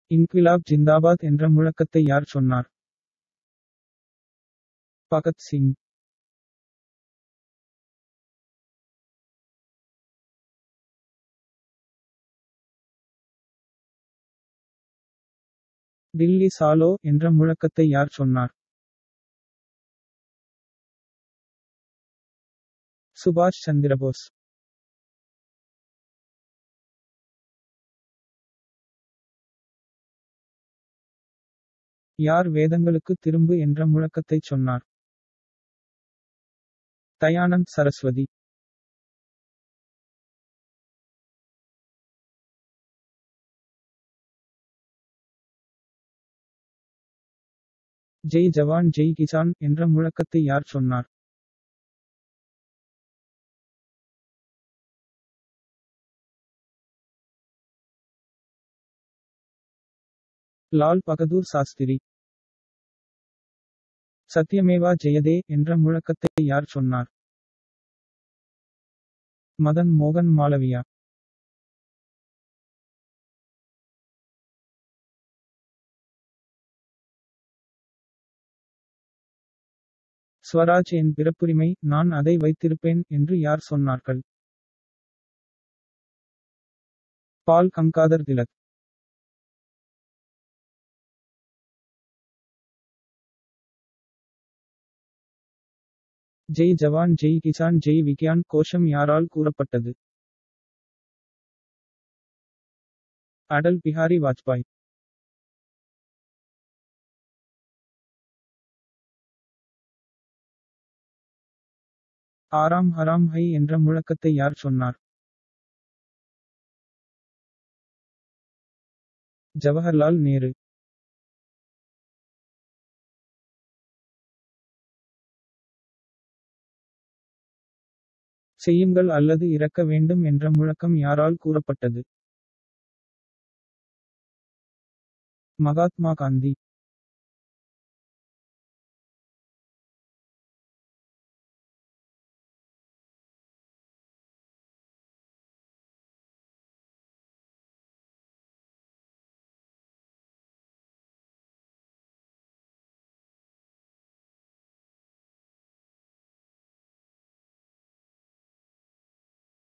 இன்க்விலாப் ஜிந்தாபாத் என்ற முழக்கத்தை யார் சொன்னார் பகத் சிங் டில்லி சாலோ என்ற முழக்கத்தை யார் சொன்னார் சுபாஷ் சந்திரபோஸ் யார் வேதங்களுக்கு திரும்பு என்ற முழக்கத்தைச் சொன்னார் தயானந்த் சரஸ்வதி ஜெய் ஜவான் ஜெய் கிசான் என்ற முழக்கத்தை யார் சொன்னார் லால் பகதூர் சாஸ்திரி சத்யமேவா ஜெயதே என்ற முழக்கத்தை யார் சொன்னார் மதன் மோகன் மாளவியா ஸ்வராஜ் என் பிறப்புரிமை நான் அதை வைத்திருப்பேன் என்று யார் சொன்னார்கள் பால் கங்காதர் திலக் ஜெய் ஜவான் ஜெய் கிசான் ஜெய் விக்யான் கோஷம் யாரால் கூறப்பட்டது அடல் பிஹாரி வாஜ்பாய் ஆராம் ஹராம் ஹை என்ற முழக்கத்தை யார் சொன்னார் ஜவஹர்லால் நேரு செய்யுங்கள் அல்லது இறக்க வேண்டும் என்ற முழக்கம் யாரால் கூறப்பட்டது மகாத்மா காந்தி